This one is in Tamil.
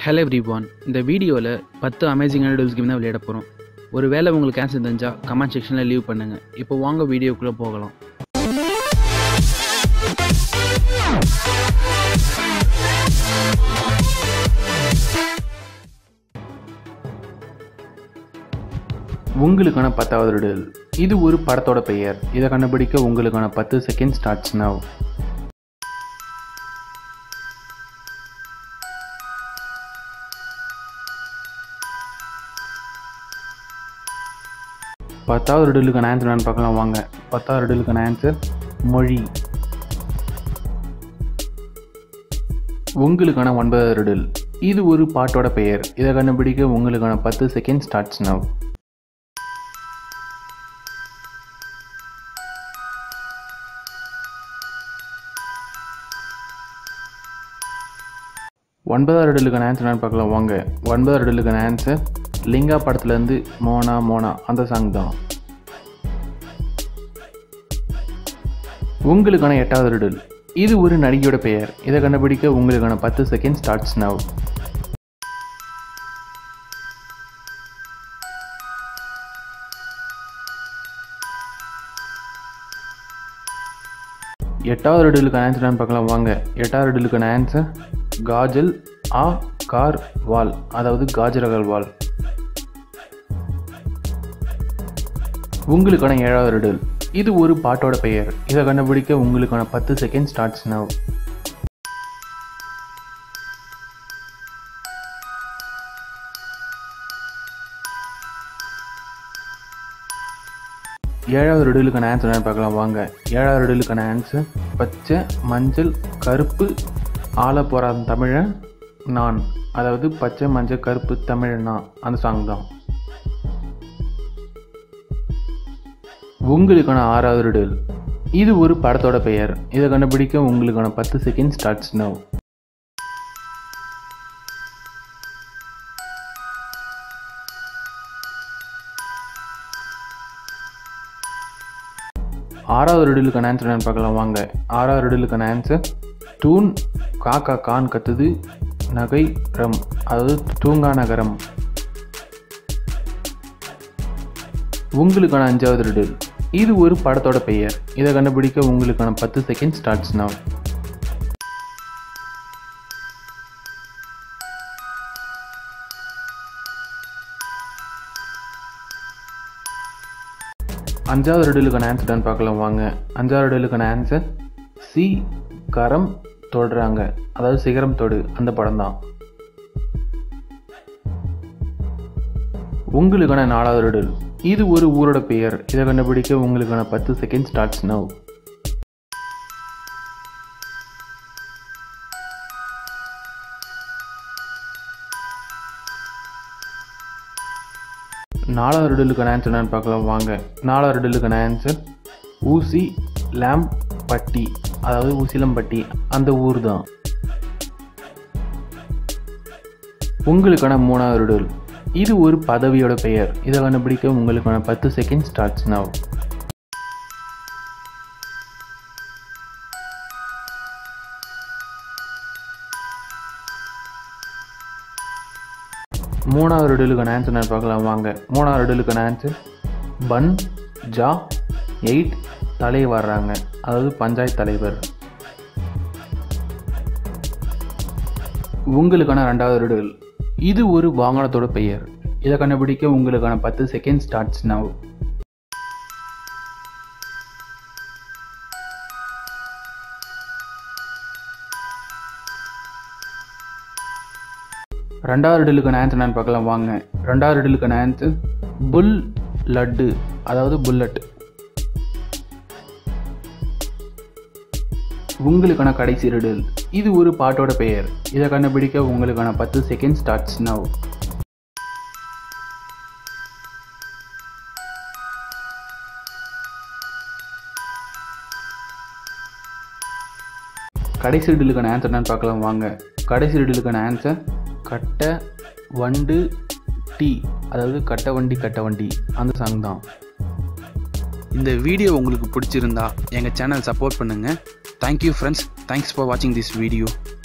ஹலோ எவ்ரி ஒன் இந்த வீடியோவில் பத்து அமேசிங்கான டூல்ஸ் கேம் தான் விளையாட போகிறோம் ஒரு வேளை உங்களுக்கு ஆன்சர் தெரிஞ்சால் கமெண்ட் செக்ஷனில் லீவ் பண்ணுங்கள் இப்போ வாங்க வீடியோக்குள்ளே போகலாம் உங்களுக்கான பத்தாவது riddle. இது ஒரு படத்தோட பெயர் இதை கண்டுபிடிக்க உங்களுக்கான பத்து செகண்ட் ஸ்டார்ட்ஸ் now பத்தாவது ரிடலுக்கான ஆன்சர் நான் பார்க்கலாம் வாங்க பத்தாவது ரிடலுக்கான ஆன்சர் மொழி உங்களுக்கான ஒன்பதாவது ரிடில் இது ஒரு பாட்டோட பெயர் இதை கண்டுபிடிக்க உங்களுக்கான பத்து செகண்ட் ஸ்டார்ட்ஸ் நவ் ஒன்பதாவது ரிடலுக்கான ஆன்சர் நான் பார்க்கலாம் வாங்க ஒன்பதாவது ரிடலுக்கான ஆன்சர் லிங்கா படத்துலேருந்து மோனா மோனா அந்த சாங் தான் உங்களுக்கான எட்டாவது ரிடில் இது ஒரு நடிகையோட பெயர் இதை கண்டுபிடிக்க உங்களுக்கான பத்து செகண்ட் ஸ்டார்ட்ஸ் நவ் எட்டாவது ரிடிலுக்கான ஆன்சர் நான் பார்க்கலாம் வாங்க எட்டாவது ரிடிலுக்கான ஆன்சர் காஜல் ஆ கார் வால் அதாவது காஜரகல் வால் உங்களுக்கான ஏழாவது ரிடில் இது ஒரு பாட்டோட பெயர் இதை கண்டுபிடிக்க உங்களுக்கான பத்து செகண்ட் ஸ்டார்ட்ஸ் நவ் ஏழாவது ரிடலுக்கான ஆன்சர் என்னன்னு பார்க்கலாம் வாங்க ஏழாவது ரிடலுக்கான ஆன்சர் பச்சை மஞ்சள் கருப்பு ஆள போகிறான் தமிழன் நான் அதாவது பச்சை மஞ்சள் கருப்பு தமிழன் நான் அந்த சாங் தான் உங்களுக்கான ஆறாவது ரிடில் இது ஒரு படத்தோட பெயர் இதை கண்டுபிடிக்க உங்களுக்கான பத்து செகண்ட் ஸ்டார்ட்ஸ் நவ் ஆறாவது ரிடிலுக்கான ஆன்சர் என்னன்னு பார்க்கலாம் வாங்க ஆறாவது ரிடிலுக்கான ஆன்சர் தூண் காக்கா கான் கத்துது நகை ரம் அதாவது தூங்கா நகரம் உங்களுக்கான அஞ்சாவது ரிடில் இது ஒரு படத்தோட பெயர் இதை கண்டுபிடிக்க உங்களுக்கான பத்து செகண்ட் ஸ்டார்ட்ஸ் நவ் அஞ்சாவது ரிடலுக்கான ஆன்சர் தான் பார்க்கலாம் வாங்க அஞ்சாவது ரிடலுக்கான ஆன்சர் சி கரம் தொடுறாங்க அதாவது சிகரம் தொடு அந்த படம் தான் உங்களுக்கான நாலாவது ரிடில் இது ஒரு ஊரோட பெயர் இதை கண்டுபிடிக்க உங்களுக்கான பத்து செகண்ட் ஸ்டார்ட்ஸ் நவ் நாலாவது ரிடலுக்கான ஆன்சர் என்னன்னு பார்க்கலாம் வாங்க நாலாவது ரிடலுக்கான ஆன்சர் ஊசி லேம் பட்டி அதாவது ஊசிலம்பட்டி அந்த ஊர் தான் உங்களுக்கான மூணாவது ரிடல் இது ஒரு பதவியோட பெயர் இதை கண்டுபிடிக்க உங்களுக்கான பத்து செகண்ட் ஸ்டார்ட்ஸ் நவ் மூணாவது ரிடலுக்கான ஆன்சர் நான் பார்க்கலாம் வாங்க மூணாவது ரிடலுக்கான ஆன்சர் பன் ஜா எயிட் தலை வர்றாங்க அதாவது பஞ்சாயத்து தலைவர் உங்களுக்கான ரெண்டாவது ரிடல் இது ஒரு வாகனத்தோட பெயர் இதை கண்டுபிடிக்க உங்களுக்கான பத்து செகண்ட் ஸ்டார்ட்ஸ் நவ் ரெண்டாவது ரிடலுக்கான ஆன்சர் நான் பார்க்கலாம் வாங்க ரெண்டாவது ரிடலுக்கான ஆன்சர் புல் லட்டு அதாவது புல்லட் உங்களுக்கான கடைசி ரிடில் இது ஒரு பாட்டோட பெயர் இதை கண்டுபிடிக்க உங்களுக்கான பத்து செகண்ட் ஸ்டார்ட்ஸ் நவ் கடைசி ரிடிலுக்கான ஆன்சர் என்னன்னு பார்க்கலாம் வாங்க கடைசி ரிடிலுக்கான ஆன்சர் கட்ட வண்டு டீ அதாவது கட்ட வண்டி கட்ட வண்டி அந்த சாங் தான் இந்த வீடியோ உங்களுக்கு பிடிச்சிருந்தா எங்கள் சேனல் சப்போர்ட் பண்ணுங்கள் தேங்க்யூ ஃப்ரெண்ட்ஸ் தேங்க்ஸ் ஃபார் வாட்சிங் திஸ் வீடியோ